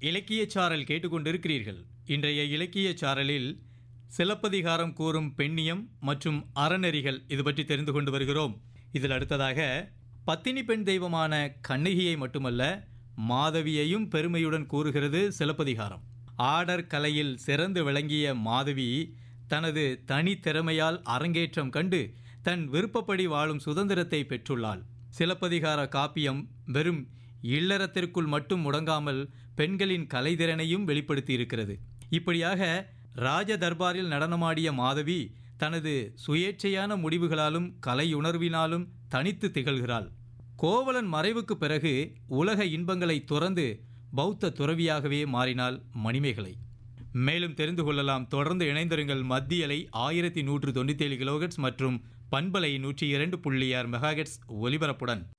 இலக்கியச் சாரல் கேட்டுக்கொண்டிருக்கிறீர்கள் இன்றைய இலக்கியச் சாரலில் சிலப்பதிகாரம் கூறும் பெண்ணியம் மற்றும் அறநெறிகள் இது பற்றி தெரிந்து கொண்டு வருகிறோம் இதில் அடுத்ததாக பத்தினி பெண் தெய்வமான கண்ணகியை மட்டுமல்ல மாதவியையும் பெருமையுடன் கூறுகிறது சிலப்பதிகாரம் ஆடர் கலையில் சிறந்து விளங்கிய மாதவி தனது தனி திறமையால் அரங்கேற்றம் கண்டு தன் விருப்பப்படி வாழும் சுதந்திரத்தை பெற்றுள்ளாள் சிலப்பதிகார காப்பியம் வெறும் இல்லறத்திற்குள் மட்டும் முடங்காமல் பெண்களின் கலைத்திறனையும் வெளிப்படுத்தி இருக்கிறது இப்படியாக ராஜ தர்பாரில் நடனமாடிய மாதவி தனது சுயேட்சையான முடிவுகளாலும் கலையுணர்வினாலும் தனித்து திகழ்கிறாள் கோவலன் மறைவுக்கு பிறகு உலக இன்பங்களை துறந்து பௌத்த துறவியாகவே மாறினாள் மணிமேகலை மேலும் தெரிந்து கொள்ளலாம் தொடர்ந்து இணைந்திருங்கள் மத்தியலை ஆயிரத்தி நூற்று தொண்ணூத்தேழு கிலோகட்ஸ் மற்றும் பண்பலை நூற்றி இரண்டு புள்ளி ஆறு மெகாகட்ஸ் ஒலிபரப்புடன்